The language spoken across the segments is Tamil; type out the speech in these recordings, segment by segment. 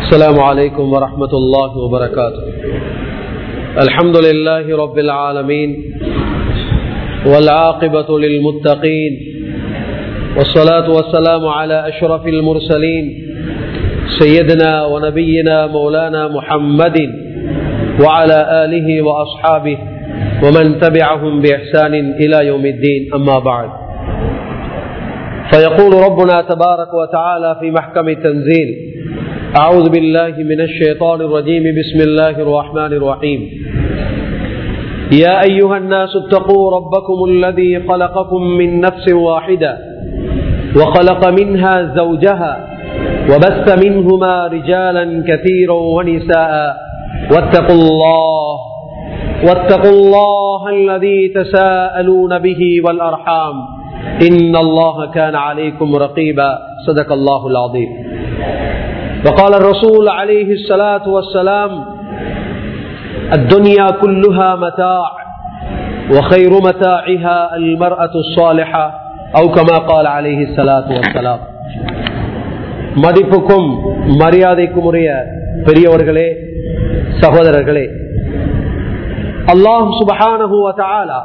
السلام عليكم ورحمة الله وبركاته الحمد لله رب العالمين والعاقبة للمتقين والصلاة والسلام على أشرف المرسلين سيدنا ونبينا مولانا محمد وعلى آله وأصحابه ومن تبعهم بإحسان إلى يوم الدين أما بعد فيقول ربنا تبارك وتعالى في محكم التنزيل أعوذ بالله من الشيطان الرجيم بسم الله الرحمن الرحيم يا أيها الناس اتقوا ربكم الذي خلقكم من نفس واحدة وخلق منها زوجها وبث منهما رجالا كثيرا ونساء واتقوا الله واتقوا الله الذي تساءلون به والأرحام إن الله كان عليكم رقيبا صدق الله العظيم وقال الرسول عليه الصلاة والسلام الدنيا كلها متاع وخير متاعها المرأة الصالحة أو كما قال عليه الصلاة والسلام மதிப்புக்கும் மரியாதைக்கும் உரிய பெரியவர்களே சகோதரர்களே அல்லாஹ் சுபஹானஹுவ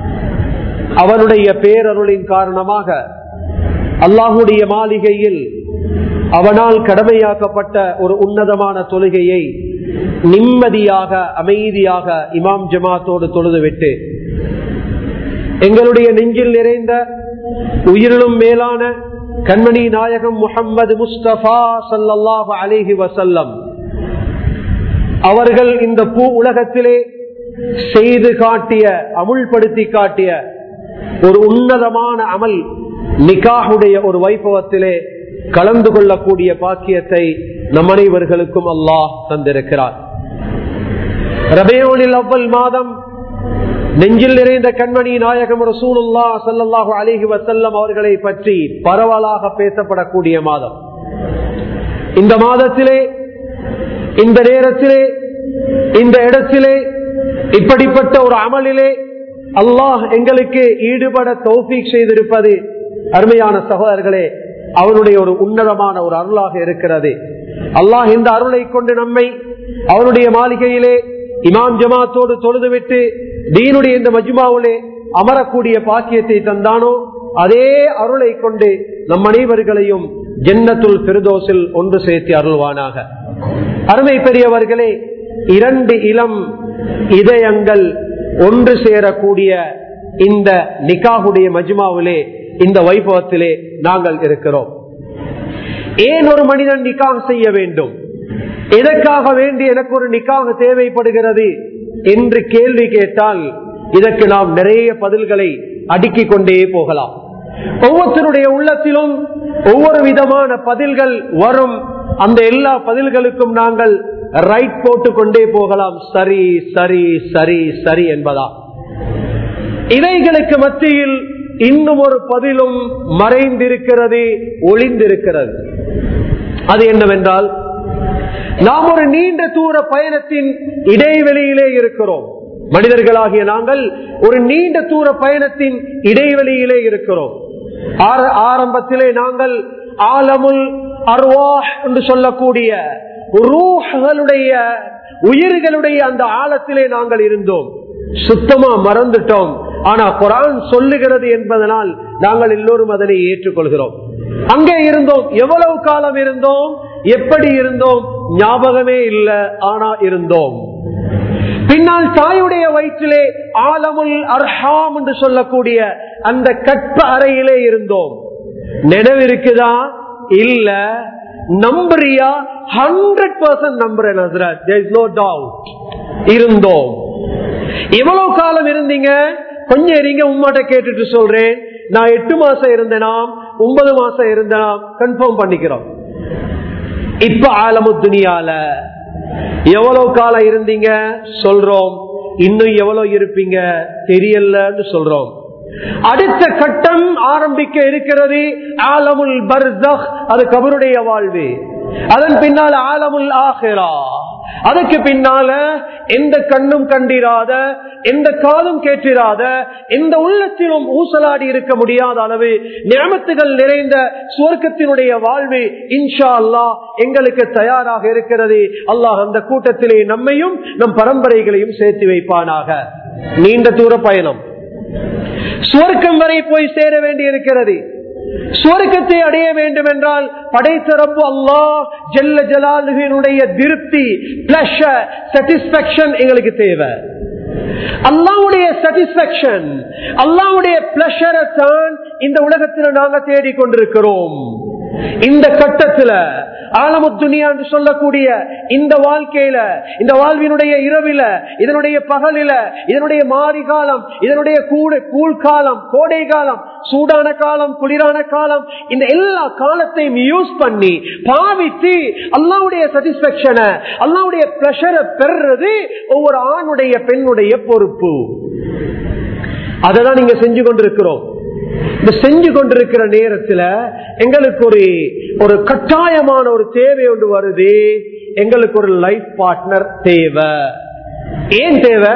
அவனுடைய பேரருளின் காரணமாக அல்லாஹுடைய மாளிகையில் அவனால் கடமையாக்கப்பட்ட ஒரு உன்னதமான தொழுகையை நிம்மதியாக அமைதியாக இமாம் ஜமாத்தோடு தொழுதுவிட்டு எங்களுடைய நெஞ்சில் நிறைந்த உயிரிலும் மேலான கண்மணி நாயகம் முகம்மது முஸ்தபா சல்லாஹ் அலிஹி வசல்லம் அவர்கள் இந்த பூ உலகத்திலே செய்து காட்டிய அமுல்படுத்தி காட்டிய ஒரு உன்னதமான அமல் நிக்காஹுடைய ஒரு வைபவத்திலே கலந்து கொள்ளக்கூடிய பாக்கியத்தை நம் அனைவர்களுக்கும் அல்லாஹ் தந்திருக்கிறார் ரபேவனில் அவ்வல் மாதம் நெஞ்சில் நிறைந்த கண்மணி நாயகம் ரசூலுல்லா சல்லாஹு அலிஹி வசல்லம் அவர்களை பற்றி பரவலாக பேசப்படக்கூடிய மாதம் இந்த மாதத்திலே இந்த நேரத்திலே இந்த இடத்திலே இப்படிப்பட்ட ஒரு அமலிலே அல்லாஹ் எங்களுக்கு ஈடுபட தௌஃபீக் செய்திருப்பது அருமையான சகோதரர்களே அவனுடைய ஒரு உன்னதமான ஒரு அருளாக இருக்கிறது அல்லாஹ் இந்த அருளை கொண்டு நம்மை அவனுடைய மாளிகையிலே இமாம் ஜமாத்தோடு தொழுதுவிட்டு தீனுடைய இந்த மஜ்மாவிலே அமரக்கூடிய பாக்கியத்தை தந்தானோ அதே அருளை கொண்டு நம் அனைவர்களையும் ஜென்னத்துல் பெருதோசில் ஒன்று சேர்த்து அருள்வானாக அருமை பெரியவர்களே இரண்டு இளம் இதயங்கள் ஒன்று சேரக்கூடிய இந்த நிக்காகுடைய மஜ்மாவிலே இந்த வைபவத்திலே நாங்கள் இருக்கிறோம் ஏன் ஒரு மனிதன் நிக்காக செய்ய வேண்டும் எதற்காக வேண்டி எனக்கு ஒரு நிக்காக தேவைப்படுகிறது என்று கேள்வி கேட்டால் இதற்கு நாம் நிறைய பதில்களை அடுக்கிக் கொண்டே போகலாம் ஒவ்வொருத்தருடைய உள்ளத்திலும் ஒவ்வொரு விதமான பதில்கள் வரும் அந்த எல்லா பதில்களுக்கும் நாங்கள் ரைட் போட்டு கொண்டே போகலாம் சரி சரி சரி சரி என்பதா இவைகளுக்கு மத்தியில் இன்னும் ஒரு பதிலும் மறைந்திருக்கிறது ஒளிந்திருக்கிறது அது என்னவென்றால் நாம் ஒரு நீண்ட தூர பயணத்தின் இடைவெளியிலே இருக்கிறோம் மனிதர்களாகிய நாங்கள் ஒரு நீண்ட தூர பயணத்தின் இடைவெளியிலே இருக்கிறோம் ஆரம்பத்திலே நாங்கள் ஆலமுல் அர்வாஹ் என்று சொல்லக்கூடிய ரூஹர்களுடைய உயிர்களுடைய அந்த ஆழத்திலே நாங்கள் இருந்தோம் சுத்தமா மறந்துட்டோம் ஆனா குரான் சொல்லுகிறது என்பதனால் நாங்கள் எல்லோரும் அதனை ஏற்றுக்கொள்கிறோம் அங்கே இருந்தோம் எவ்வளவு காலம் இருந்தோம் எப்படி இருந்தோம் ஞாபகமே இல்லை ஆனா இருந்தோம் பின்னால் தாயுடைய வயிற்றிலே ஆலமுல் அர்ஹாம் என்று சொல்லக்கூடிய அந்த கற்ப அறையிலே இருந்தோம் நினைவிருக்குதா இல்ல நம்புறியா ஹண்ட்ரட் பர்சன்ட் நம்புறேன் இருந்தோம் எவ்வளவு காலம் இருந்தீங்க கொஞ்சம் இருங்க உமாட்ட கேட்டுட்டு சொல்றேன் நான் எட்டு மாசம் இருந்தேனாம் ஒன்பது மாசம் இருந்தேனாம் கன்ஃபார்ம் பண்ணிக்கிறோம் இப்ப ஆலமு துணியால எவ்வளவு காலம் இருந்தீங்க சொல்றோம் இன்னும் எவ்வளவு இருப்பீங்க தெரியலன்னு சொல்றோம் அடுத்த கட்டம் ஆரம்பிக்க இருக்கிறது ஆலமுல் பர்தக் அது கபருடைய வாழ்வு அதன் பின்னால் ஆலமுல் ஆஹிரா அதுக்கு பின்னால எந்த கண்ணும் கண்டிராத எந்த காதும் கேட்டிராத எந்த உள்ளத்திலும் ஊசலாடி இருக்க முடியாத அளவு நியமத்துகள் நிறைந்த சுவர்க்கத்தினுடைய வாழ்வு இன்ஷா அல்லாஹ் எங்களுக்கு தயாராக இருக்கிறது அல்லாஹ் அந்த கூட்டத்திலே நம்மையும் நம் பரம்பரைகளையும் சேர்த்து வைப்பானாக நீண்ட தூர பயணம் சுவர்க்கம் வரை போய் சேர வேண்டி இருக்கிறது சுவர்க்கத்தை அடைய வேண்டும் என்றால் படைத்தரப்பு அல்லாஹ் ஜெல்ல ஜலாலுவினுடைய திருப்தி பிளஷர் சாட்டிஸ்பாக்சன் எங்களுக்கு தேவை அல்லாவுடைய சாட்டிஸ்பாக்சன் அல்லாவுடைய பிளஷரை தான் இந்த உலகத்தில் நாங்க தேடிக்கொண்டிருக்கிறோம் இந்த கட்டத்துல ஆலமுத்துனியா என்று சொல்லக்கூடிய இந்த வாழ்க்கையில இந்த வாழ்வினுடைய இரவில இதனுடைய பகலில இதனுடைய மாறி காலம் இதனுடைய கூடு கூழ் காலம் கோடை காலம் சூடான காலம் குளிரான காலம் இந்த எல்லா காலத்தையும் யூஸ் பண்ணி பாவித்து அல்லாவுடைய சாட்டிஸ்பாக்சனை அல்லாவுடைய பிளஷரை பெறுறது ஒவ்வொரு ஆணுடைய பெண்ணுடைய பொறுப்பு அதான் நீங்க செஞ்சு கொண்டிருக்கிறோம் இந்த செஞ்சு கொண்டிருக்கிற நேரத்துல எங்களுக்கு ஒரு ஒரு கட்டாயமான ஒரு தேவை ஒன்று வருது எங்களுக்கு ஒரு லைஃப் பார்ட்னர் தேவை ஏன் தேவை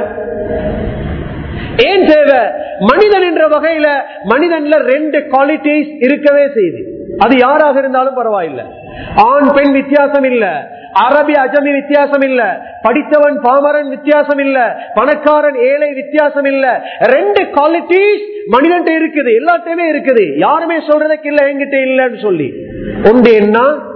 ஏன் தேவை மனிதன் என்ற வகையில மனிதன்ல ரெண்டு குவாலிட்டிஸ் இருக்கவே செய்யுது அது யாராக இருந்தாலும் பரவாயில்லை ஆண் பெண் வித்தியாசம் இல்ல அரபி அஜமி வித்தியாசம் இல்ல படித்தவன் பாமரன் வித்தியாசம் இல்ல பணக்காரன் ஏழை வித்தியாசம் இல்ல ரெண்டு குவாலிட்டிஸ் மனிதன் இருக்குது எல்லாத்தையுமே இருக்குது யாருமே சொல்றதுக்கு இல்ல என்கிட்ட இல்லன்னு சொல்லி ஒன்று என்ன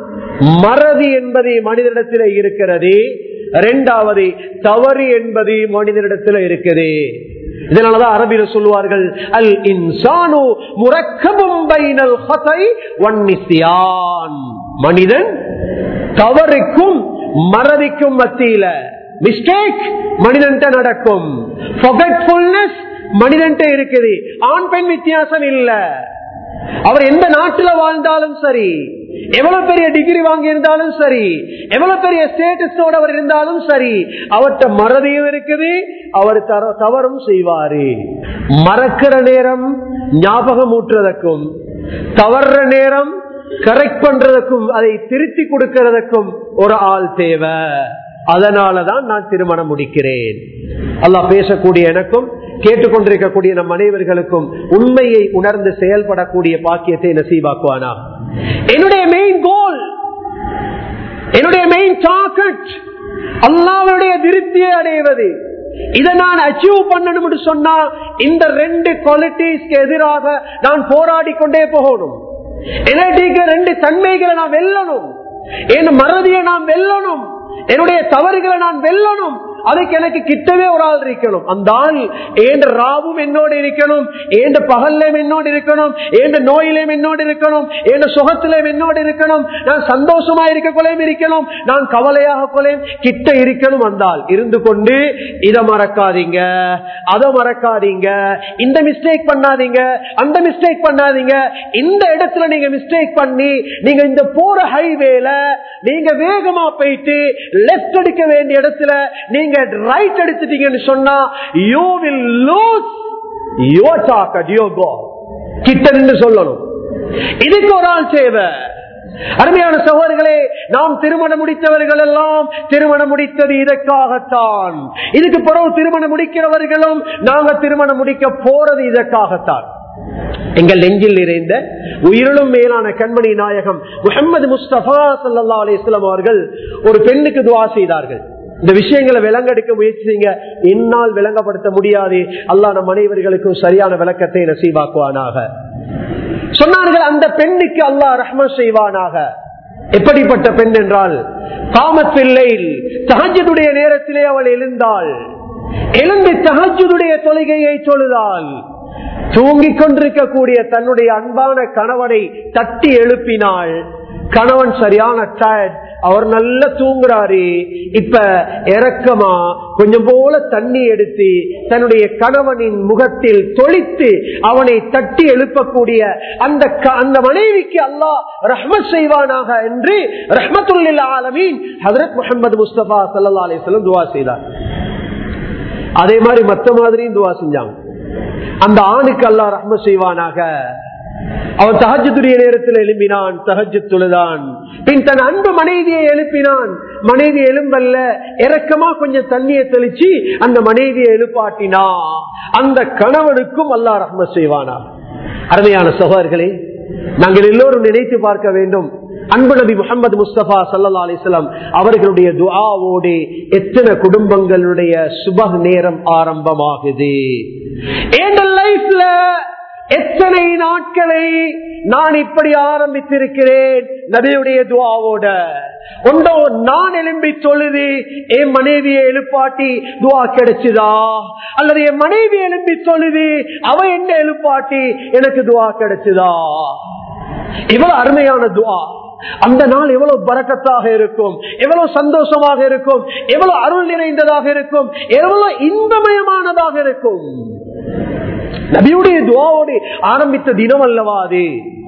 மறதி என்பது மனிதனிடத்தில் இருக்கிறது இரண்டாவது தவறு என்பது மனிதனிடத்தில் இருக்குது இதனாலதான் அரபியில சொல்லுவார்கள் அல் இன்சானு முரக்கபும் பைனல் ஹதை வன்னிசியான் மனிதன் தவறுக்கும் மறதிக்கும் மத்தியில மிஸ்டேக் மனிதன் நடக்கும் forgetfulness மனிதன் இருக்குது ஆண் பெண் வித்தியாசம் இல்ல அவர் எந்த நாட்டுல வாழ்ந்தாலும் சரி எவ்வளவு பெரிய டிகிரி வாங்கி இருந்தாலும் சரி எவ்வளவு பெரிய ஸ்டேட்டஸோட அவர் இருந்தாலும் சரி அவர்கிட்ட மறதியும் இருக்குது அவர் தர- தவறும் செய்வாரு மறக்கிற நேரம் ஞாபகம் ஊற்றுறதுக்கும் தவறுற நேரம் கரெக்ட் பண்றதுக்கும் அதை திருத்தி கொடுக்கிறதுக்கும் ஒரு ஆள் தேவை அதனாலதான் நான் திருமணம் முடிக்கிறேன் அல்லாஹ் பேசக்கூடிய எனக்கும் கேட்டுக்கொண்டிருக்கக்கூடிய நம் அனைவர்களுக்கும் உண்மையை உணர்ந்து செயல்படக்கூடிய பாக்கியத்தை நசீவாக்குவானா என்னுடைய மெயின் கோல் என்னுடைய மெயின் டார்கெட் அல்லாவுடைய திருப்தியை அடைவது இதை நான் அச்சீவ் பண்ணணும் சொன்னா இந்த ரெண்டு குவாலிட்டிஸ்க்கு எதிராக நான் போராடி கொண்டே போகணும் என்னுடைய ரெண்டு தன்மைகளை நான் வெல்லணும் என் மறதியை நான் வெல்லணும் என்னுடைய தவறுகளை நான் வெல்லணும் அதுக்கு எனக்கு கிட்டவே ஒரு ஆள் இருக்கணும் அந்த ஆள் ஏண்ட ராவும் என்னோடு இருக்கணும் ஏண்ட பகல்லையும் என்னோடு இருக்கணும் ஏண்ட நோயிலையும் என்னோடு இருக்கணும் ஏண்ட சுகத்திலையும் என்னோடு இருக்கணும் நான் சந்தோஷமா இருக்க கொலையும் இருக்கணும் நான் கவலையாக கொலையும் கிட்ட இருக்கணும் வந்தால் இருந்து கொண்டு இதை மறக்காதீங்க அதை மறக்காதீங்க இந்த மிஸ்டேக் பண்ணாதீங்க அந்த மிஸ்டேக் பண்ணாதீங்க இந்த இடத்துல நீங்க மிஸ்டேக் பண்ணி நீங்க இந்த போற ஹைவேல நீங்க வேகமா போயிட்டு லெப்ட் எடுக்க வேண்டிய இடத்துல நீங்க ரைட் எடுத்துட்டீங்கன்னு சொன்னா you will lose your docket யோ கோ கிட்ட நின்று சொல்லணும் இதுக்கு ஒரு ஆள் தேவை அருமையான சகோதரர்களே நாம் திருமணம் முடித்தவர்கள் எல்லாம் திருமணம் முடித்தது இதற்காகத்தான் இதுக்கு பிறகு திருமணம் முடிக்கிறவர்களும் நாங்க திருமணம் முடிக்க போறது இதற்காகத்தான் எங்கள் நெஞ்சில் நிறைந்த உயிரிலும் மேலான கண்மணி நாயகம் முகமது முஸ்தபா சல்லா அலிஸ்லாம் அவர்கள் ஒரு பெண்ணுக்கு துவா செய்தார்கள் இந்த விஷயங்களை விளங்கெடுக்க முயற்சி செய்யுங்க என்னால் விளங்கப்படுத்த முடியாது அல்லாஹ் நம் அனைவர்களுக்கும் சரியான விளக்கத்தை நசீவாக்குவானாக சொன்னார்கள் அந்த பெண்ணுக்கு அல்லாஹ் ரஹ்ம செய்வானாக எப்படிப்பட்ட பெண் என்றால் காமத்தில்லை தகஜதுடைய நேரத்திலே அவள் எழுந்தாள் எழுந்து தகஜுடைய தொழுகையை தொழுதாள் தூங்கிக் கொண்டிருக்கக்கூடிய தன்னுடைய அன்பான கணவனை தட்டி எழுப்பினாள் கணவன் சரியான டயர்ட் அவர் நல்லா தூங்குறாரு இப்ப இறக்கமா கொஞ்சம் போல தண்ணி எடுத்து தன்னுடைய கணவனின் முகத்தில் தொளித்து அவனை தட்டி எழுப்பக்கூடிய அந்த க- அந்த மனைவிக்கு அல்லாஹ் ரஹ்மத் செய்வானாக என்று ரஹ்மத்துல்லில் ஆலமீன் ஹதரத் முகமது முஸ்தபா சல்லா அலிஸ்லம் துவா செய்தார் அதே மாதிரி மத்த மாதிரியும் துவா செஞ்சாங்க அந்த ஆணுக்கு அல்லாஹ் ரஹ்மத் செய்வானாக அவன் தகஜத்துடைய நேரத்தில் எழுப்பினான் தகஜ தொழுதான் பின் தன் அன்பு மனைவியை எழுப்பினான் மனைவி எழும்பல்ல இறக்கமா கொஞ்சம் தண்ணியை தெளிச்சு அந்த மனைவியை எழுப்பாட்டினா அந்த கணவனுக்கும் அல்லா ரஹ்ம செய்வானா அருமையான சகோதரர்களே நாங்கள் எல்லோரும் நினைத்து பார்க்க வேண்டும் அன்பு நபி முகமது முஸ்தபா சல்லா அலிஸ்லாம் அவர்களுடைய துஆவோடு எத்தனை குடும்பங்களுடைய சுப நேரம் ஆரம்பமாகுது லைஃப்ல எத்தனை நாட்களை நான் இப்படி ஆரம்பித்திருக்கிறேன் நபியுடைய துவாவோட ஒன்றோ நான் எழும்பி தொழுது என் மனைவியை எழுப்பாட்டி துவா கிடைச்சுதா அல்லது என் மனைவி எழும்பி தொழுது அவ என்ன எழுப்பாட்டி எனக்கு துவா கிடைச்சுதா இவ்வளவு அருமையான துவா அந்த நாள் எவ்வளவு பறக்கத்தாக இருக்கும் எவ்வளவு சந்தோஷமாக இருக்கும் எவ்வளவு அருள் நிறைந்ததாக இருக்கும் எவ்வளவு இன்பமயமானதாக இருக்கும் நபியுடைய துவாவோடு ஆரம்பித்த தினம் அல்லவா அது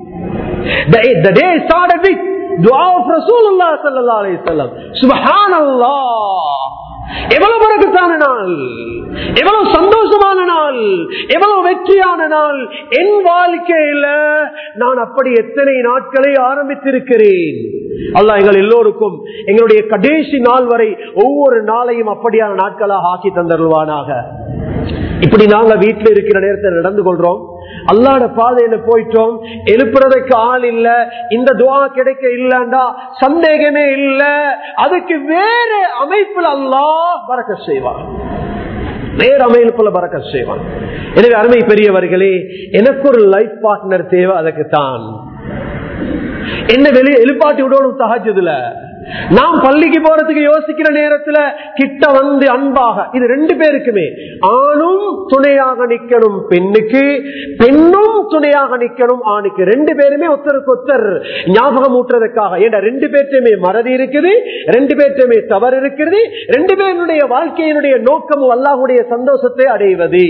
The day started with dua of Rasulullah sallallahu alayhi wasallam. Subhanallah. எவ்வளவு பறக்கத்தான நாள் எவ்வளவு சந்தோஷமான நாள் எவ்வளவு வெற்றியான நாள் என் வாழ்க்கையில நான் அப்படி எத்தனை நாட்களை ஆரம்பித்திருக்கிறேன் அல்ல எங்கள் எல்லோருக்கும் எங்களுடைய கடைசி நாள் வரை ஒவ்வொரு நாளையும் அப்படியான நாட்களாக ஆக்கி தந்தருவானாக இப்படி நாங்க வீட்டுல இருக்கிற நேரத்தில் நடந்து கொள்றோம் அல்லாட பாதையில போயிட்டோம் எழுப்புறதுக்கு ஆள் இல்ல இந்த துவா கிடைக்க இல்லண்டா சந்தேகமே இல்ல அதுக்கு வேற அமைப்புல அல்லா பறக்க செய்வான் வேற அமைப்புல பறக்க செய்வான் எனவே அருமை பெரியவர்களே எனக்கு ஒரு லைஃப் பார்ட்னர் தேவை அதுக்கு தான் என்ன வெளியே எழுப்பாட்டி விடணும் தகஜதுல நாம் பள்ளிக்கு போறதுக்கு யோசிக்கிற நேரத்துல கிட்ட வந்து அன்பாக இது ரெண்டு பேருக்குமே ஆணும் துணையாக நிக்கணும் பெண்ணுக்கு பெண்ணும் துணையாக நிக்கணும் ஆணுக்கு ரெண்டு பேருமே ஒருத்தருக்கு ஒருத்தர் ஞாபகம் ஊட்டுறதுக்காக ஏன்னா ரெண்டு பேர்த்தையுமே மறதி இருக்குது ரெண்டு பேர்த்தையுமே தவறு இருக்குது ரெண்டு பேருடைய வாழ்க்கையினுடைய நோக்கமும் அல்லாஹுடைய சந்தோஷத்தை அடைவது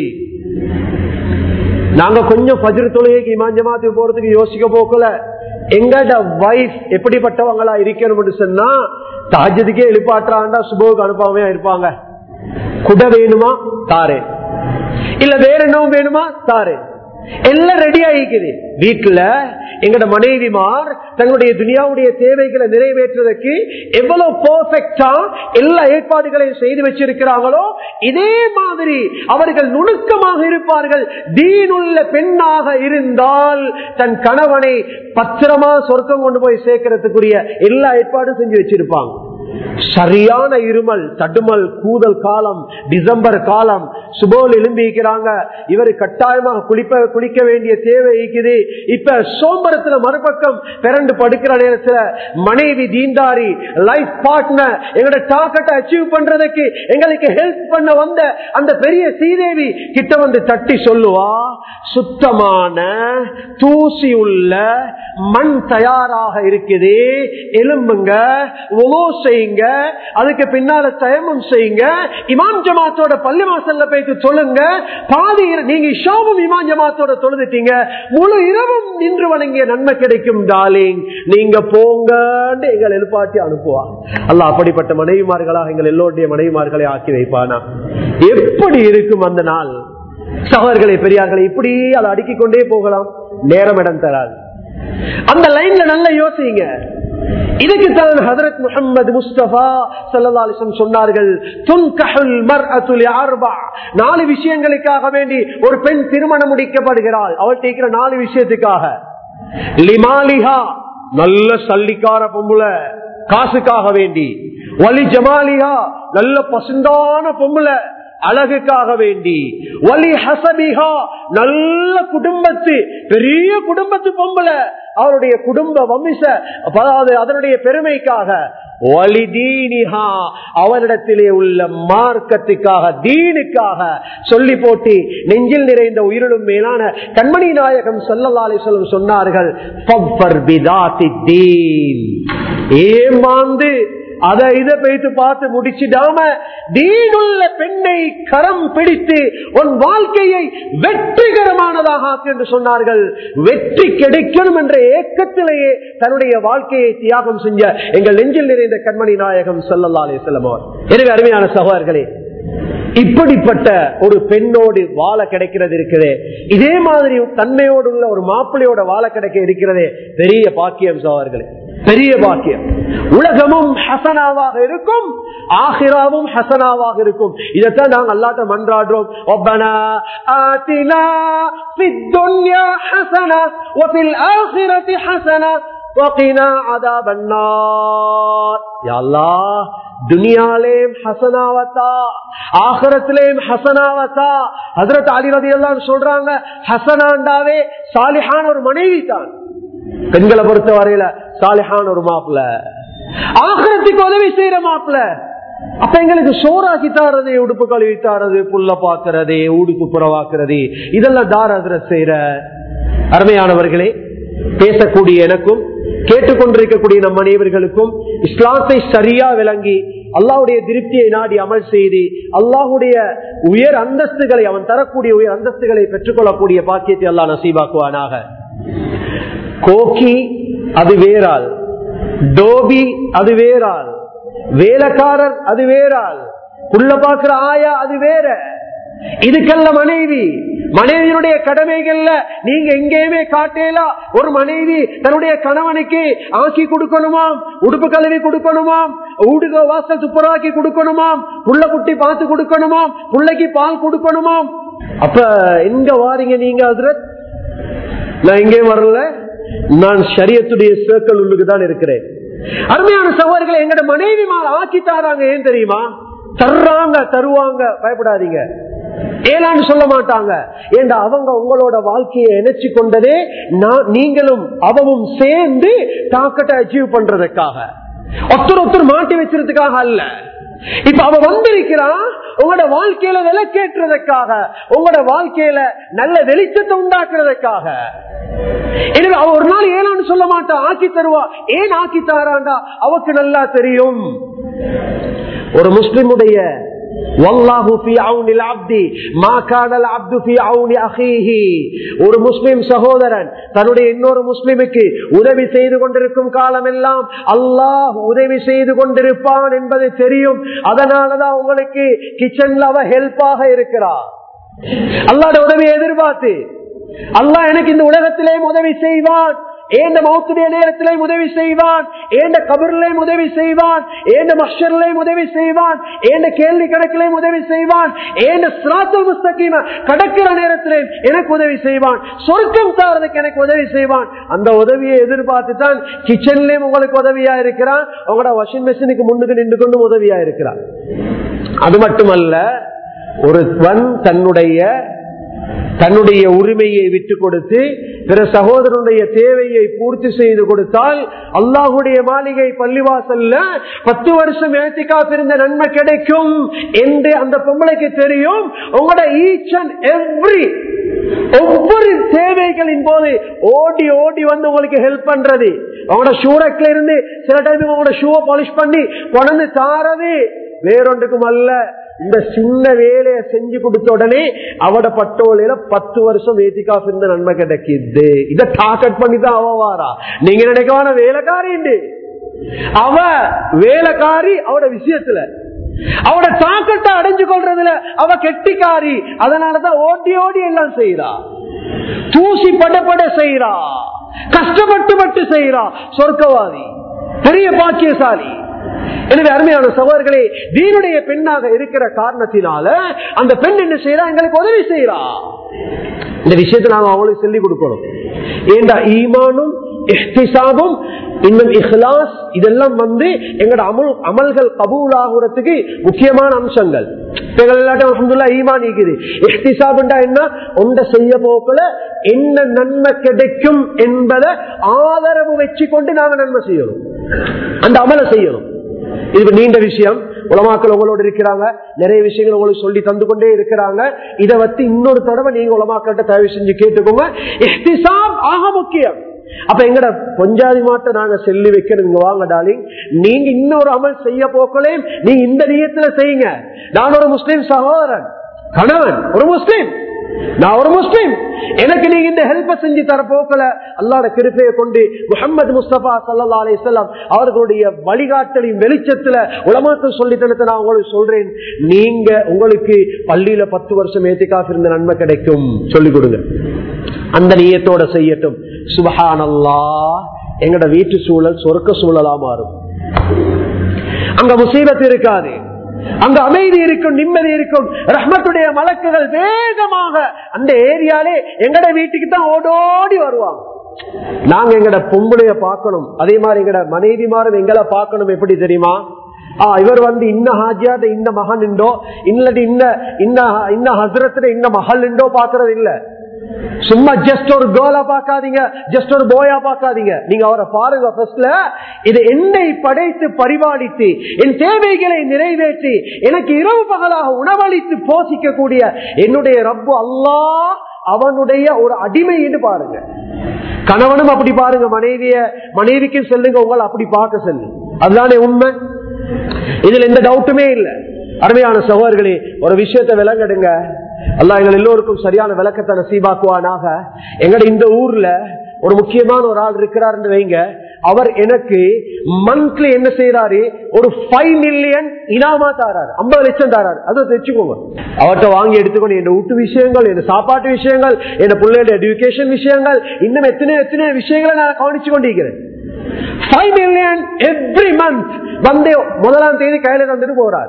நாங்க கொஞ்சம் பஜ்ரு தொழுகைக்கு இமான் ஜமாத்துக்கு போறதுக்கு யோசிக்க போக்கல எங்கட வைஃப் எப்படிப்பட்டவங்களா இருக்கணும் சொன்னா தாஜதுக்கே எழுப்பாட்டுறாண்டா சுபோக்கு அனுப்பாமே இருப்பாங்க குட வேணுமா தாரே இல்ல வேற என்னவும் வேணுமா தாரே எல்லாம் ரெடி ஆகிக்குது வீட்டுல எங்கட மனைவிமார் தங்களுடைய துனியாவுடைய தேவைகளை நிறைவேற்றுவதற்கு எவ்வளவு பர்ஃபெக்டா எல்லா ஏற்பாடுகளையும் செய்து வச்சிருக்கிறாங்களோ இதே மாதிரி அவர்கள் நுணுக்கமாக இருப்பார்கள் தீனுள்ள பெண்ணாக இருந்தால் தன் கணவனை பத்திரமா சொர்க்கம் கொண்டு போய் சேர்க்கறதுக்குரிய எல்லா ஏற்பாடும் செஞ்சு வச்சிருப்பாங்க சரியான இருமல் தடுமல் கூதல் காலம் டிசம்பர் காலம் சுபோல் எழும்பிக்கிறாங்க இவர் கட்டாயமாக குளிப்ப குளிக்க வேண்டிய தேவை இருக்குது இப்ப சோம்பரத்துல மறுபக்கம் பிறண்டு படுக்கிற நேரத்துல மனைவி தீண்டாரி லைஃப் பார்ட்னர் எங்களோட டாக்கெட்டை அச்சீவ் பண்றதுக்கு எங்களுக்கு ஹெல்ப் பண்ண வந்த அந்த பெரிய சீதேவி கிட்ட வந்து தட்டி சொல்லுவா சுத்தமான தூசி உள்ள மண் தயாராக இருக்குது எலும்புங்க ஒலோ செய்யுங்க அதுக்கு பின்னால தயமம் செய்யுங்க இமாம் ஜமாத்தோட பள்ளி மாசல்ல போயிட்டு சொல்லுங்க பாதி நீங்க இஷாவும் இமாம் ஜமாத்தோட தொழுதுட்டீங்க முழு இரவும் நின்று வணங்கிய நன்மை கிடைக்கும் டாலிங் நீங்க போங்கன்னு எங்கள் எழுப்பாட்டி அனுப்புவா அல்ல அப்படிப்பட்ட மனைவிமார்களாக எங்கள் எல்லோருடைய மனைவிமார்களை ஆக்கி வைப்பானா எப்படி இருக்கும் அந்த நாள் சகோதரர்களை பெரியார்களை இப்படி அதை அடுக்கிக் கொண்டே போகலாம் நேரம் இடம் தராது அந்த லைன்ல நல்லா யோசிங்க இதுக்கு தான் ஹதரத் முகமது முஸ்தபா சல்லாசம் சொன்னார்கள் நாலு விஷயங்களுக்காக வேண்டி ஒரு பெண் திருமணம் முடிக்கப்படுகிறாள் அவள் கேட்கிற நாலு விஷயத்துக்காக லிமாலிஹா நல்ல சல்லிக்கார பொம்புல காசுக்காக வேண்டி வலி ஜமாலிஹா நல்ல பசுந்தான பொம்புல அழகுக்காக வேண்டி வலி ஹசபிஹா நல்ல குடும்பத்து பெரிய குடும்பத்து பொம்பல அவருடைய குடும்ப வம்ச அதாவது அதனுடைய பெருமைக்காக வலிதீனிஹா அவரிடத்திலே உள்ள மார்க்கத்துக்காக தீனுக்காக சொல்லி போட்டி நெஞ்சில் நிறைந்த உயிரிலும் மேலான கண்மணி நாயகம் சொல்லலாலே சொல்லும் சொன்னார்கள் ஏமாந்து அதை இதை போயிட்டு பார்த்து முடிச்சிடாம தீனுள்ள பெண்ணை கரம் பிடித்து உன் வாழ்க்கையை வெற்றிகரமானதாக ஆக்கு என்று சொன்னார்கள் வெற்றி கிடைக்கணும் என்ற ஏக்கத்திலேயே தன்னுடைய வாழ்க்கையை தியாகம் செஞ்ச எங்கள் நெஞ்சில் நிறைந்த கண்மணி நாயகம் சொல்லல்லாலே செல்லமோர் எனவே அருமையான சகோதரர்களே இப்படிப்பட்ட ஒரு பெண்ணோடு வாழ கிடைக்கிறது இருக்குது இதே மாதிரி தன்மையோடு உள்ள ஒரு மாப்பிள்ளையோட வாழ கிடைக்க இருக்கிறதே பெரிய பாக்கியம் சோழர்களே பெரிய பாக்கியம் உலகமும் ஹசனாவாக இருக்கும் ஆஹிராவும் ஹசனாவாக இருக்கும் இதைத்தான் நாங்க அல்லாட்ட மன்றாடுறோம் ஒப்பனா ஆத்தினா ஃபித் துன்யா ஹசனா வஃபில் ஆஹிரத்தி ஹசனா وقنا عذاب النار يا الله துனியாலேயும் ஹசனாவத்தா ஆகரத்திலேயும் ஹசனாவத்தா ஹசரத் அலி ரதி எல்லாம் சொல்றாங்க ஹசனாண்டாவே சாலிஹான ஒரு மனைவி தான் பெண்களை பொறுத்த வரையில சாலிஹான ஒரு மாப்பிள்ள ஆகரத்துக்கு உதவி செய்யற மாப்பிள்ள அப்ப எங்களுக்கு சோறாக்கி தாரது உடுப்பு கழுவி தாரது புல்ல பாக்குறது ஊடுக்கு புறவாக்குறது இதெல்லாம் தாராதர செய்யற அருமையானவர்களே பேசக்கூடிய எனக்கும் கேட்டுக்கொண்டிருக்கக்கூடிய நம் அனைவர்களுக்கும் இஸ்லாத்தை சரியா விளங்கி அல்லாஹுடைய திருப்தியை நாடி அமல் செய்து அல்லாஹுடைய உயர் அந்தஸ்துகளை அவன் தரக்கூடிய உயர் அந்தஸ்துகளை பெற்றுக்கொள்ளக்கூடிய பாக்கியத்தை அல்லாஹ் நசீபாக்குவானாக கோக்கி அது வேறால் டோபி அது வேறால் வேலைக்காரர் அது வேறால் புள்ள பாக்குற ஆயா அது வேற இதுக்கல்ல மனைவி மனைவியினுடைய கடமைகள்ல நீங்க எங்கேயுமே காட்டேலா ஒரு மனைவி தன்னுடைய கணவனுக்கு ஆக்கி கொடுக்கணுமாம் உடுப்பு கழுவி கொடுக்கணுமாம் ஊடுக வாசல் துப்புராக்கி கொடுக்கணுமாம் புள்ள குட்டி பார்த்து கொடுக்கணுமாம் பிள்ளைக்கு பால் கொடுக்கணுமாம் அப்ப எங்க வாரீங்க நீங்க அதுல நான் எங்கே வரல நான் சரியத்துடைய சேர்க்கல் உள்ளுக்கு தான் இருக்கிறேன் அருமையான சகோதரர்களை எங்கட மனைவி ஆக்கி தாராங்க ஏன் தெரியுமா தர்றாங்க தருவாங்க பயப்படாதீங்க ஏலான்னு சொல்ல மாட்டாங்க ஏண்டா அவங்க உங்களோட வாழ்க்கையை இணைச்சு கொண்டதே நான் நீங்களும் அவவும் சேர்ந்து டாக்கத்தை அச்சீவ் பண்றதுக்காக ஒருத்தர் ஒருத்தர் மாட்டி வச்சிருக்கிறதுக்காக அல்ல இப்ப அவ வந்திருக்கிறான் உங்களோட வாழ்க்கையில விளக்கேற்றுறதுக்காக உங்களோட வாழ்க்கையில நல்ல வெளிச்சத்தை உண்டாக்குறதுக்காக எனவே அவ ஒரு நாள் ஏனான்னு சொல்ல மாட்டா ஆக்கி தருவா ஏன் ஆக்கி தாராண்டா அவக்கு நல்லா தெரியும் ஒரு முஸ்லிமுடைய ஒரு முஸ்லிம் சகோதரன் தன்னுடைய இன்னொரு முஸ்லிமுக்கு உதவி செய்து கொண்டிருக்கும் காலம் எல்லாம் அல்லாஹ் உதவி செய்து கொண்டிருப்பான் என்பது தெரியும் அதனாலதான் உங்களுக்கு கிச்சன்ல அவ ஹெல்ப்பாக இருக்கிறார் அல்லாட உதவியை எதிர்பார்த்து அல்லாஹ் எனக்கு இந்த உலகத்திலே உதவி செய்வான் ஏண்ட மௌத்துடைய நேரத்திலே உதவி செய்வான் ஏண்ட கபர்லே உதவி செய்வான் ஏண்ட மஷர்லே உதவி செய்வான் ஏண்ட கேள்வி கணக்கிலே உதவி செய்வான் ஏண்ட சிராத்தல் முஸ்தகீம கடக்கிற நேரத்திலே எனக்கு உதவி செய்வான் சொர்க்கம் தாரதுக்கு எனக்கு உதவி செய்வான் அந்த உதவியை எதிர்பார்த்து தான் கிச்சன்லயும் உங்களுக்கு உதவியா இருக்கிறான் உங்களோட வாஷிங் மிஷினுக்கு முன்னுக்கு நின்று கொண்டும் உதவியா இருக்கிறான் அது மட்டுமல்ல ஒருவன் தன்னுடைய தன்னுடைய உரிமையை விட்டு கொடுத்து பிற சகோதரனுடைய தேவையை பூர்த்தி செய்து கொடுத்தால் அல்லாஹுடைய மாளிகை பள்ளிவாசல்ல பத்து வருஷம் ஏத்திக்கா இருந்த நன்மை கிடைக்கும் என்று அந்த பொம்பளைக்கு தெரியும் உங்களோட ஈச் அண்ட் எவ்ரி ஒவ்வொரு தேவைகளின் போது ஓடி ஓடி வந்து உங்களுக்கு ஹெல்ப் பண்றது உங்களோட ஷூரக்ல இருந்து சில டைம் உங்களோட ஷூவை பாலிஷ் பண்ணி கொண்டு தாரது வேறொன்றுக்கும் அல்ல இந்த சின்ன வேலையை செஞ்சு கொடுத்த உடனே அவட பட்டோலையில பத்து வருஷம் வேதிக்கா இருந்த நன்மை கிடைக்குது இத டார்கெட் பண்ணி தான் அவ வாரா நீங்க நினைக்கவான வேலைக்காரி அவ வேலைக்காரி அவட விஷயத்துல அவட தாக்கத்தை அடைஞ்சு கொள்றதுல அவ கெட்டிக்காரி அதனாலதான் ஓட்டி ஓடி எல்லாம் செய்யறா தூசி படப்பட செய்யறா கஷ்டப்பட்டு பட்டு செய்யறா சொர்க்கவாதி பெரிய பாக்கியசாலி எனவே அருமையான சகோதரர்களே தீனுடைய பெண்ணாக இருக்கிற காரணத்தினால அந்த பெண் என்ன செய்யறா எங்களுக்கு உதவி செய்யறா இந்த விஷயத்தை நாங்க அவங்களுக்கு சொல்லிக் கொடுக்கணும் ஏண்டா ஈமானும் இஹ்திசாபும் இன்னும் இஹ்லாஸ் இதெல்லாம் வந்து எங்களோட அமல் அமல்கள் கபூல் ஆகுறதுக்கு முக்கியமான அம்சங்கள் ஈமான் என்ன ஒன்றை செய்ய போக்கல என்ன நன்மை கிடைக்கும் என்பதை ஆதரவு வச்சு கொண்டு நாங்க நன்மை செய்யணும் அந்த அமலை செய்யணும் இது நீண்ட விஷயம் உலமாக்கள் உங்களோட இருக்கிறாங்க நிறைய விஷயங்கள் உங்களுக்கு சொல்லி தந்து கொண்டே இருக்கிறாங்க இதை வச்சு இன்னொரு தடவை நீங்க உலமாக்கள்கிட்ட தயவு செஞ்சு கேட்டுக்கோங்க இஹ்திசாப் ஆக முக்கியம் அப்ப எங்கட பொஞ்சாதி மாட்ட நாங்க செல்லி வைக்கிறோம் வாங்க டாலிங் நீங்க இன்னொரு அமல் செய்ய போக்களே நீ இந்த நியத்துல செய்யுங்க நான் ஒரு முஸ்லீம் சகோதரன் கணவன் ஒரு முஸ்லீம் நான் ஒரு முஸ்லீம் எனக்கு நீங்க இந்த ஹெல்ப் செஞ்சு தர போக்கல அல்லாட கிருப்பையை கொண்டு முகமது முஸ்தபா சல்லா அலிசல்லாம் அவர்களுடைய வழிகாட்டலின் வெளிச்சத்துல உலமாக்கள் சொல்லித்தனத்தை நான் உங்களுக்கு சொல்றேன் நீங்க உங்களுக்கு பள்ளியில பத்து வருஷம் ஏத்திக்காக இருந்த நன்மை கிடைக்கும் சொல்லிக் கொடுங்க அந்த நீயத்தோட செய்யட்டும் சுபஹானல்லா எங்கட வீட்டு சூழல் சொர்க்க சூழலா மாறும் அங்க முசீபத் இருக்காது அங்க அமைதி இருக்கும் நிம்மதி இருக்கும் ரஹ்மத்துடைய மலக்குகள் வேகமாக அந்த ஏரியாலே எங்கட வீட்டுக்கு தான் ஓடோடி வருவாங்க நாங்க எங்கட பொம்பளைய பார்க்கணும் அதே மாதிரி எங்கட மனைவிமாரும் எங்களை பார்க்கணும் எப்படி தெரியுமா ஆ இவர் வந்து இன்ன ஹாஜியாத இந்த மகன் உண்டோ இல்லது இன்ன இன்ன இன்ன ஹசரத்துல இன்ன மகள் உண்டோ பாக்குறது இல்ல சும்மா ஜஸ்ட் ஒரு கேர்ளா பாக்காதீங்க ஜஸ்ட் ஒரு போயா பாக்காதீங்க நீங்க அவரை பாருங்க ஃபர்ஸ்ட்ல இது என்னை படைத்து பரிபாலித்து என் தேவைகளை நிறைவேற்றி எனக்கு இரவு பகலாக உணவளித்து போஷிக்க கூடிய என்னுடைய ரப்பு அல்லாஹ் அவனுடைய ஒரு அடிமை என்று பாருங்க கணவனும் அப்படி பாருங்க மனைவிய மனைவிக்கு செல்லுங்க உங்களை அப்படி பார்க்க செல்லு அதுதானே உண்மை இதுல எந்த டவுட்டுமே இல்லை அருமையான சகோதரர்களே ஒரு விஷயத்தை விளங்கடுங்க அல்லா எங்கள் எல்லோருக்கும் சரியான விளக்கத்தை நசீபாக்குவானாக எங்கட இந்த ஊர்ல ஒரு முக்கியமான ஒரு ஆள் இருக்கிறார் வைங்க அவர் எனக்கு மந்த்லி என்ன செய்யறாரு ஒரு ஃபைவ் மில்லியன் இனாமா தாராரு ஐம்பது லட்சம் தாராரு அதை வச்சுக்கோங்க அவர்கிட்ட வாங்கி எடுத்துக்கணும் என் வீட்டு விஷயங்கள் என் சாப்பாட்டு விஷயங்கள் என் பிள்ளையோட எஜுகேஷன் விஷயங்கள் இன்னும் எத்தனை எத்தனை விஷயங்களை நான் கவனிச்சு கொண்டிருக்கிறேன் ஃபைவ் மில்லியன் எவ்ரி மந்த் வந்து முதலாம் தேதி கையில தந்துட்டு போறாரு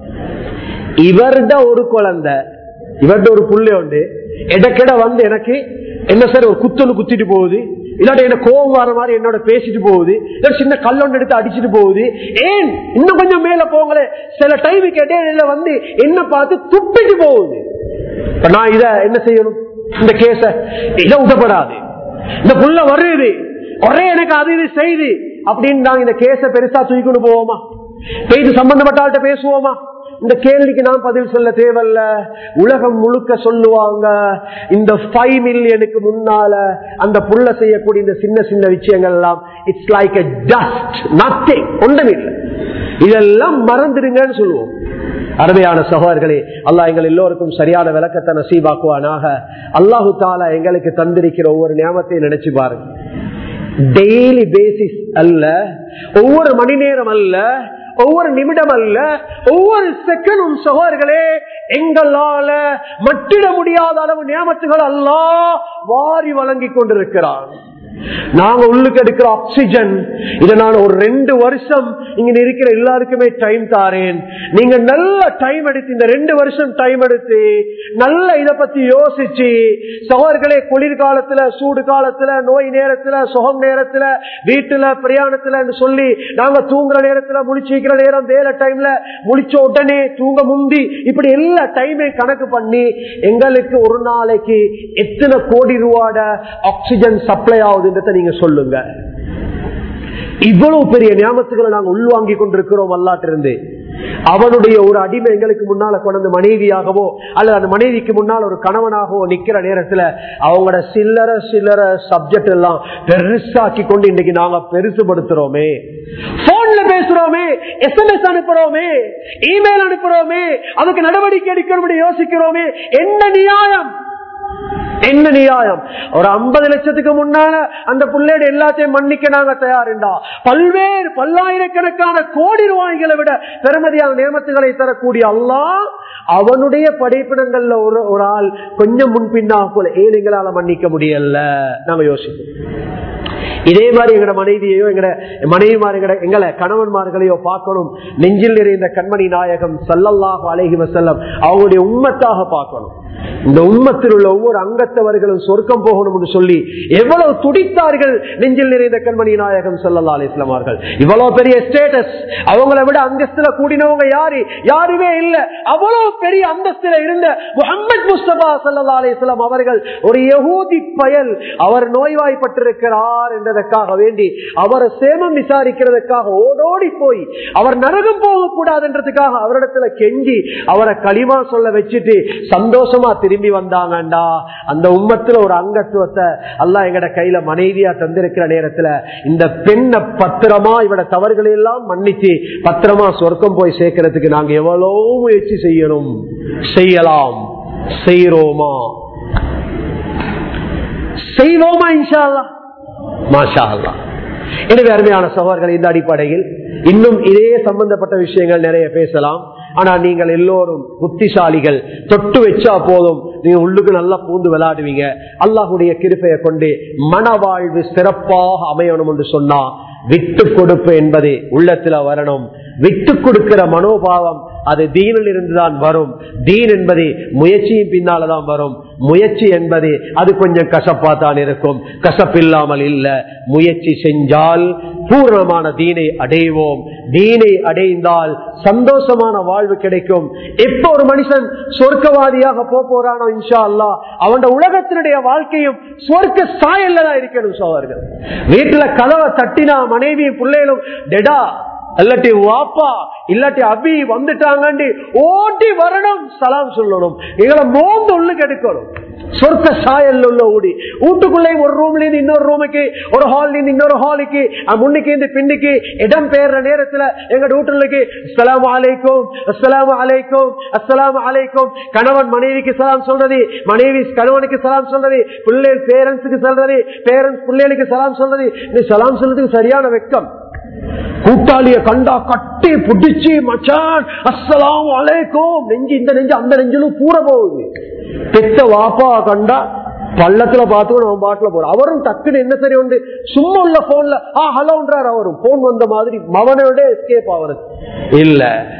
இவர்த ஒரு குழந்தை இவர்த ஒரு புள்ளை உண்டு இடக்கிட வந்து எனக்கு என்ன சார் ஒரு குத்தொன்னு குத்திட்டு போகுது இல்லாட்டி என்ன கோபம் வர மாதிரி என்னோட பேசிட்டு போகுது இல்ல சின்ன கல்லொண்டு எடுத்து அடிச்சுட்டு போகுது ஏன் இன்னும் கொஞ்சம் மேல போங்களே சில டைமுக்கு இடையில வந்து என்ன பார்த்து துப்பிட்டு போகுது இப்ப நான் இத என்ன செய்யணும் இந்த கேச இத உதப்படாது இந்த புள்ள வருது ஒரே எனக்கு அது இது செய்து அப்படின்னு நாங்க இந்த கேஸ பெருசா தூக்கிட்டு போவோமா இது சம்பந்தப்பட்ட ஆள்கிட்ட பேசுவோமா இந்த கேள்விக்கு நான் பதில் சொல்ல தேவையில்ல உலகம் முழுக்க சொல்லுவாங்க இந்த ஃபைவ் மில்லியனுக்கு முன்னால அந்த புள்ள செய்யக்கூடிய இந்த சின்ன சின்ன விஷயங்கள் எல்லாம் it's like a dust nothing ஒன்றும் இல்லை இதெல்லாம் மறந்துடுங்கன்னு சொல்லுவோம் அருமையான சகோதரர்களே அல்லாஹ் எங்கள் எல்லோருக்கும் சரியான விளக்கத்தை நசீபாக்குவானாக அல்லாஹு தாலா எங்களுக்கு தந்திருக்கிற ஒவ்வொரு ஞாபகத்தையும் நினைச்சு பாருங்க டெய்லி பேசிஸ் அல்ல ஒவ்வொரு மணி நேரம் அல்ல ஒவ்வொரு நிமிடம் அல்ல ஒவ்வொரு செகண்டும் சகோதரர்களே எங்களால மட்டிட முடியாத அளவு நியமத்துகள் அல்ல வாரி வழங்கி கொண்டிருக்கிறான் நாங்க உள்ளுக்கு எடுக்கிற ஆக்சிஜன் இதை நான் ஒரு ரெண்டு வருஷம் இங்க இருக்கிற எல்லாருக்குமே டைம் தாரேன் நீங்க நல்ல டைம் எடுத்து இந்த ரெண்டு வருஷம் டைம் எடுத்து நல்ல இத பத்தி யோசிச்சு சகோதரர்களே குளிர்காலத்துல சூடு காலத்துல நோய் நேரத்துல சுகம் நேரத்துல வீட்டுல பிரயாணத்துல சொல்லி நாங்க தூங்குற நேரத்துல முழிச்சிக்கிற நேரம் வேலை டைம்ல முழிச்ச உடனே தூங்க முந்தி இப்படி எல்லா டைமே கணக்கு பண்ணி எங்களுக்கு ஒரு நாளைக்கு எத்தனை கோடி ரூபாட ஆக்சிஜன் சப்ளை ஆகுதுன்றத நீங்க சொல்லுங்க இவ்வளவு பெரிய ஞாபகத்துகளை நாங்க உள்வாங்கி கொண்டிருக்கிறோம் அல்லாட்டிருந்து அவனுடைய ஒரு அடிமை எங்களுக்கு முன்னால கொண்டு மனைவியாகவோ அல்லது அந்த மனைவிக்கு முன்னால் ஒரு கணவனாகவோ நிக்கிற நேரத்துல அவங்களோட சில்லற சில்லற சப்ஜெக்ட் எல்லாம் பெருசாக்கி கொண்டு இன்னைக்கு நாங்க பெருசுபடுத்துறோமே போன்ல பேசுறோமே எஸ்எம்எஸ் அனுப்புறோமே இமெயில் அனுப்புறோமே அதுக்கு நடவடிக்கை எடுக்கணும் யோசிக்கிறோமே என்ன நியாயம் என்ன நியாயம் ஒரு ஐம்பது லட்சத்துக்கு முன்னால அந்த பிள்ளையோட எல்லாத்தையும் மன்னிக்க நாங்க தயாருண்டா பல்வேறு பல்லாயிரக்கணக்கான கோடி ரூபாய்களை விட பெருமதியான நியமத்துகளை தரக்கூடிய அல்லா அவனுடைய படைப்பிடங்கள்ல ஒரு ஒரு ஆள் கொஞ்சம் முன்பின்னா போல ஏழைகளால மன்னிக்க முடியல நாங்க யோசிப்போம் இதே மாதிரி எங்கட மனைவியையோ எங்கட மனைவிமார் எங்கட எங்களை கணவன்மார்களையோ பார்க்கணும் நெஞ்சில் நிறைந்த கண்மணி நாயகம் சல்லல்லாஹ் அலஹி வசல்லம் அவங்களுடைய உண்மத்தாக பார்க்கணும் இந்த உண்மத்தில் உள்ள ஒவ்வொரு அங்கத்தவர்களும் சொர்க்கம் போகணும் சொல்லி எவ்வளவு துடித்தார்கள் நெஞ்சில் நிறைந்த கண்மணி நாயகம் சல்லல்லா அலிஸ்லாம் அவர்கள் இவ்வளவு பெரிய ஸ்டேட்டஸ் அவங்கள விட அந்தஸ்துல கூடினவங்க யாரு யாருமே இல்ல அவ்வளவு பெரிய அந்தஸ்துல இருந்த முகமது முஸ்தபா சல்லா அலிஸ்லாம் அவர்கள் ஒரு யகூதி பயல் அவர் நோய்வாய்ப்பட்டிருக்கிறார் என்றதற்காக வேண்டி அவரை சேமம் விசாரிக்கிறதுக்காக ஓடோடி போய் அவர் நரகம் போகக்கூடாதுன்றதுக்காக அவரிடத்துல கெஞ்சி அவரை களிமா சொல்ல வச்சுட்டு சந்தோஷமா திரும்பி வந்தாங்கண்டா அந்த உம்மத்துல ஒரு அங்கத்துவத்தை அல்லா எங்கட கையில மனைவியா தந்திருக்கிற நேரத்துல இந்த பெண்ணை பத்திரமா இவட தவறுகளை எல்லாம் மன்னிச்சு பத்திரமா சொர்க்கம் போய் சேர்க்கறதுக்கு நாங்க எவ்வளவு முயற்சி செய்யணும் செய்யலாம் செய்யறோமா செய்வோமா இன்ஷா அல்லாஹ் மாஷா அல்லாஹ் எனவே அருமையான சகோதரர்கள் இந்த அடிப்படையில் இன்னும் இதே சம்பந்தப்பட்ட விஷயங்கள் நிறைய பேசலாம் ஆனா நீங்கள் எல்லோரும் புத்திசாலிகள் தொட்டு வச்சா போதும் நீங்க உள்ளுக்கு நல்லா பூந்து விளையாடுவீங்க அல்லாஹுடைய கிருப்பையை கொண்டு மனவாழ்வு சிறப்பாக அமையணும் என்று சொன்னா விட்டு கொடுப்பு என்பது உள்ளத்துல வரணும் விட்டு கொடுக்கிற மனோபாவம் அது தீனில் இருந்துதான் வரும் தீன் என்பது முயற்சியின் பின்னால்தான் வரும் முயற்சி என்பது அது கொஞ்சம் கசப்பா தான் இருக்கும் கசப்பில்லாமல் இல்ல முயற்சி செஞ்சால் பூர்ணமான தீனை அடைவோம் தீனை அடைந்தால் சந்தோஷமான வாழ்வு கிடைக்கும் எப்ப ஒரு மனுஷன் சொர்க்கவாதியாக போக போறானோ இன்ஷா அல்லா அவன் உலகத்தினுடைய வாழ்க்கையும் சொர்க்க சாயல்ல தான் இருக்கணும் சோழர்கள் வீட்டுல கதவை தட்டினா மனைவியும் பிள்ளைகளும் டெடா இல்லாட்டி வாப்பா இல்லாட்டி அபி வந்துட்டாங்கன்னு ஓட்டி வரணும் சலாம் சொல்லணும் எங்களை மோந்து உள்ளுக்கு எடுக்கணும் சொர்க்க சாயல் உள்ள ஓடி வீட்டுக்குள்ளே ஒரு ரூம்ல இருந்து இன்னொரு ரூமுக்கு ஒரு ஹால்ல இருந்து இன்னொரு ஹாலுக்கு முன்னுக்கு இருந்து பின்னுக்கு இடம் பெயர்ற நேரத்துல எங்க வீட்டுக்கு அஸ்லாம் அலைக்கும் அஸ்லாம் அலைக்கும் அஸ்லாம் அலைக்கும் கணவன் மனைவிக்கு சலாம் சொல்றது மனைவி கணவனுக்கு சலாம் சொல்றது பிள்ளைகள் பேரண்ட்ஸுக்கு சொல்றது பேரண்ட்ஸ் பிள்ளைகளுக்கு சலாம் சொல்றது இந்த சலாம் சொல்றதுக்கு சரியான வெக்கம் கூட்டாளிய கண்டா கட்டி புடிச்சு மச்சான் அஸ்லாம் அலைக்கும் நெஞ்சு இந்த நெஞ்சு அந்த நெஞ்சிலும் பூர போகுது பெத்த வாப்பா கண்டா பள்ளத்துல பார்த்து அவன் பாட்டுல போற அவரும் டக்குன்னு என்ன சரி உண்டு சும்மா உள்ள போன்ல ஆ ஹலோன்றார் அவரும் போன் வந்த மாதிரி மவனோட எஸ்கேப் ஆகிறது இல்ல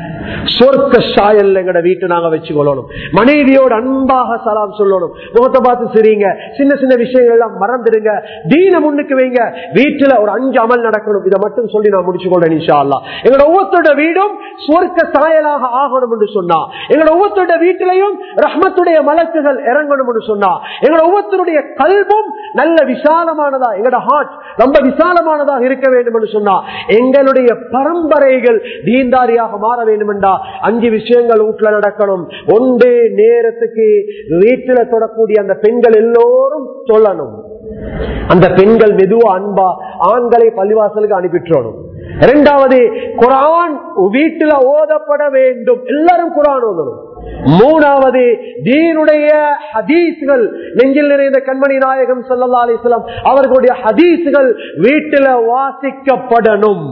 சொர்க்க சாயல் எங்கட வீட்டை நாங்க வச்சுக்கொள்ளணும் மனைவியோட அன்பாக சலாம் சொல்லணும் முகத்தை பார்த்து சரிங்க சின்ன சின்ன விஷயங்கள் எல்லாம் மறந்துடுங்க தீன முன்னுக்கு வைங்க வீட்டுல ஒரு அஞ்சு அமல் நடக்கணும் இதை மட்டும் சொல்லி நான் முடிச்சு கொள்றேன் இன்ஷா அல்லா எங்களோட ஒவ்வொருத்தோட வீடும் சொர்க்க சாயலாக ஆகணும் என்று சொன்னா எங்களோட ஒவ்வொருத்தோட வீட்டிலையும் ரஹ்மத்துடைய மலக்குகள் இறங்கணும் என்று சொன்னா எங்களோட ஒவ்வொருத்தருடைய கல்வும் நல்ல விசாலமானதா எங்களோட ஹார்ட் ரொம்ப விசாலமானதாக இருக்க வேண்டும் என்று சொன்னா எங்களுடைய பரம்பரைகள் தீந்தாரியாக மாற வேண்டும் என்றா அஞ்சு விஷயங்கள் வீட்டுல நடக்கணும் ஒன்று நேரத்துக்கு வீட்டுல தொடக்கூடிய அந்த பெண்கள் எல்லோரும் சொல்லணும் அந்த பெண்கள் மெதுவா அன்பா ஆண்களை பள்ளிவாசலுக்கு அனுப்பிட்டுறணும் இரண்டாவது குரான் வீட்டுல ஓதப்பட வேண்டும் எல்லாரும் குரான் ஓதணும் மூணாவது தீனுடைய ஹதீஸ்கள் நெஞ்சில் நிறைந்த கண்மணி நாயகம் சல்லா அலிஸ்லாம் அவர்களுடைய ஹதீஸ்கள் வீட்டில வாசிக்கப்படணும்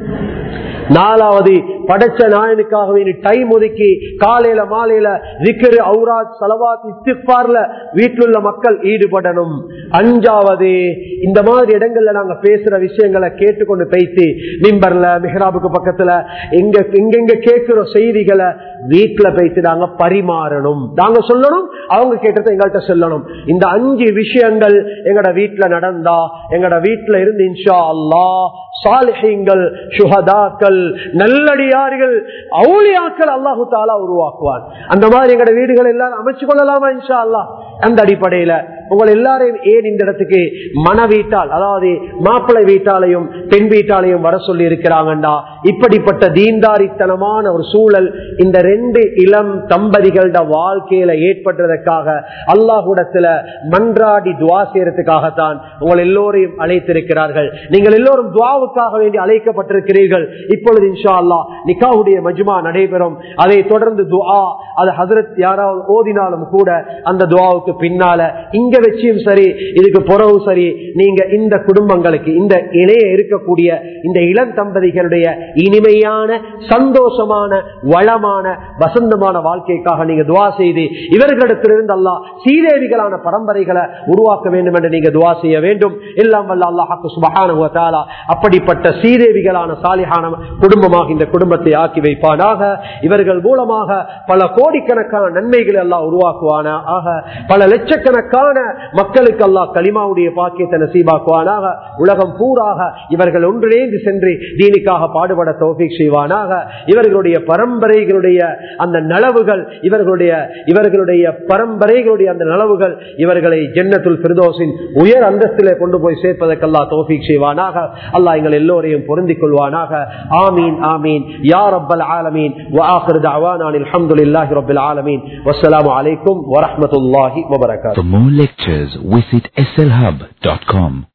நாலாவது படைச்ச நாயனுக்காக வேண்டி டைம் ஒதுக்கி காலையில மாலையில விக்கிரு அவுராஜ் சலவாத் இஸ்திஃபார்ல வீட்டில் உள்ள மக்கள் ஈடுபடணும் அஞ்சாவது இந்த மாதிரி இடங்கள்ல நாங்க பேசுற விஷயங்களை கேட்டுக்கொண்டு பேசி மிம்பர்ல மிஹராபுக்கு பக்கத்துல எங்க எங்கெங்க கேட்கிற செய்திகளை வீட்டுல பேசி நாங்க பரிமாறணும் நாங்க சொல்லணும் அவங்க கேட்டதை எங்கள்கிட்ட சொல்லணும் இந்த அஞ்சு விஷயங்கள் எங்கட வீட்டுல நடந்தா எங்கட வீட்டுல இருந்து இன்ஷா அல்லா சாலிஹீங்கள் சுகதாக்கள் நல்லடியார்கள் அவுளியாக்கள் அல்லாஹு தாலா உருவாக்குவான் அந்த மாதிரி எங்கட வீடுகள் எல்லாரும் அமைச்சு கொள்ளலாமா இன்ஷா அல்லா அந்த அடிப்படையில உங்கள் எல்லாரையும் ஏன் இந்த இடத்துக்கு மன வீட்டால் அதாவது மாப்பிள்ளை வீட்டாலையும் பெண் வீட்டாலையும் வர சொல்லி இருக்கிறாங்கண்டா இப்படிப்பட்ட தீண்டாரித்தனமான ஒரு சூழல் இந்த ரெண்டு இளம் தம்பதிகளோட வாழ்க்கையில ஏற்பட்டதற்காக அல்லாஹுடத்துல மன்றாடி துவா செய்யறதுக்காகத்தான் உங்கள் எல்லோரையும் அழைத்திருக்கிறார்கள் நீங்கள் எல்லோரும் துவாவுக்காக வேண்டி அழைக்கப்பட்டிருக்கிறீர்கள் இப்பொழுது இன்ஷா அல்லா நிக்காவுடைய மஜ்மா நடைபெறும் அதை தொடர்ந்து துவா அது ஹசரத் யாராவது ஓதினாலும் கூட அந்த துவாவுக்கு பின்னால இங்க வச்சியும் சரி இதுக்கு புறவும் சரி நீங்க இந்த குடும்பங்களுக்கு இந்த இணைய இருக்கக்கூடிய இந்த இளம் தம்பதிகளுடைய இனிமையான சந்தோஷமான வளமான வசந்தமான வாழ்க்கைக்காக நீங்க துவா செய்து இவர்களிடத்திலிருந்து அல்லா சீதேவிகளான பரம்பரைகளை உருவாக்க வேண்டும் என்று நீங்க துவா செய்ய வேண்டும் எல்லாம் வல்ல அல்லாஹாக்கு சுபகான அப்படிப்பட்ட சீதேவிகளான சாலிஹான குடும்பமாக இந்த குடும்பத்தை ஆக்கி வைப்பானாக இவர்கள் மூலமாக பல கோடிக்கணக்கான நன்மைகளை எல்லாம் உருவாக்குவான ஆக பல லட்சக்கணக்கான மக்களுக்கு அல்லாஹ் கலிமாவுடைய பாக்கியத்தை நசீபாக்குவானாக உலகம் பூராக இவர்கள் ஒன்றிணைந்து சென்று தீனுக்காக பாடுபட தோஃபிக் செய்வானாக இவர்களுடைய பரம்பரைகளுடைய அந்த நலவுகள் இவர்களுடைய இவர்களுடைய பரம்பரைகளுடைய அந்த நலவுகள் இவர்களை ஜென்னத்துல் பிரதோசின் உயர் அந்தஸ்திலே கொண்டு போய் சேர்ப்பதற்கல்லா தோஃபிக் செய்வானாக அல்லாஹ் எங்கள் எல்லோரையும் பொருந்திக் கொள்வானாக ஆமீன் ஆமீன் யா ரப்பல் ஆலமீன் وآخر دعوانا الحمد لله رب العالمين والسلام عليكم ورحمة الله وبركاته For more lectures, visit slhub.com.